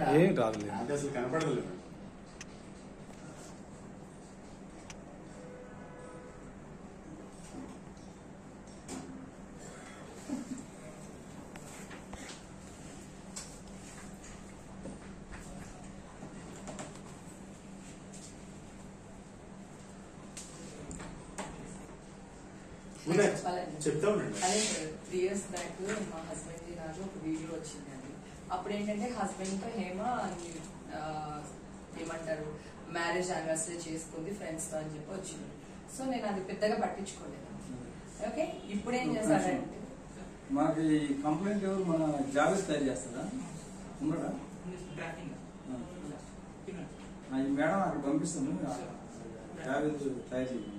ఏం రాదులే నాకు అసలు కనపడలేదు ఉన్నాయి. చెప్పాలండి. చెప్తా ఉండండి అదే త్రీ ఇయర్స్ బ్యాక్ మా హస్బెండ్ ది నాకు ఒక వీడియో వచ్చిందండి అప్పుడు ఏంటంటే హస్బెండ్ తో హేమ ఆ, ఏమంటారు మ్యారేజ్ యానివర్సరీ చేసుకుంది ఫ్రెండ్స్ తో అని చెప్పి వచ్చింది సో నేను అది పెద్దగా పట్టించుకోలేదు ఓకే ఇప్పుడు ఏం చేశాడంటే మాకు ఈ కంప్లైంట్ ఎవరు మన జావేద్ తయారు చేస్తారా ఉన్నాడా ఆ, ఈ మేడం అక్కడ పంపిస్తాను జావేద్ తయారు చేయండి